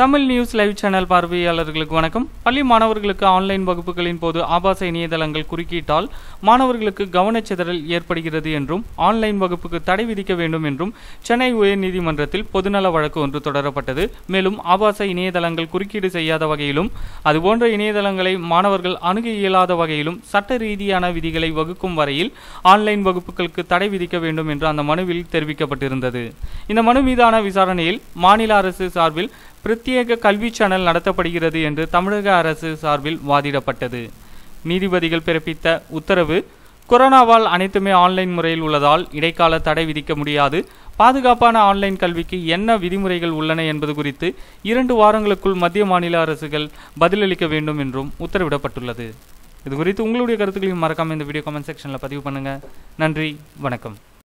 Tamil news live channel பார்வையாளர்களுக்கு வணக்கம் பள்ளி மாணவர்களுக்கு ஆன்லைன் வகுப்புகளின் போது ஆபாச இணையதளங்கள் குறுக்கீட்டால் மாணவர்களுக்கு கவனச்சிதறல் ஏற்படுகிறது என்றும் ஆன்லைன் வகுப்புக்கு தடை விதிக்க வேண்டும் என்றும் சென்னை உயர்நீதிமன்றத்தில் பொதுநல வழக்கு ஒன்று தொடரப்பட்டது மேலும் ஆபாச இணையதளங்கள் குறுக்கீடு செய்யாத வகையிலும் அதுபோன்ற இணையதளங்களை மாணவர்கள் அணுக இயலாத வகையிலும் சட்ட ரீதியான விதிகளை வகுக்கும் வரையில் ஆன்லைன் வகுப்புகளுக்கு தடை விதிக்க வேண்டும் என்று அந்த மனுவில் தெரிவிக்கப்பட்டிருந்தது இந்த மனு மீதான விசாரணையில் மாநில அரசு சார்பில் பிரத்யேக கல்வி சேனல் நடத்தப்படுகிறது என்று தமிழக அரசு சார்பில் வாதிடப்பட்டது நீதிபதிகள் பிறப்பித்த உத்தரவு கொரோனாவால் அனைத்துமே ஆன்லைன் முறையில் உள்ளதால் இடைக்கால தடை விதிக்க முடியாது பாதுகாப்பான ஆன்லைன் கல்விக்கு என்ன விதிமுறைகள் உள்ளன என்பது குறித்து இரண்டு வாரங்களுக்குள் மத்திய மாநில அரசுகள் பதிலளிக்க வேண்டும் என்றும் உத்தரவிடப்பட்டுள்ளது இது குறித்து உங்களுடைய கருத்துக்களையும் மறக்காம இந்த வீடியோ கமெண்ட் செக்ஷனில் பதிவு பண்ணுங்க நன்றி வணக்கம்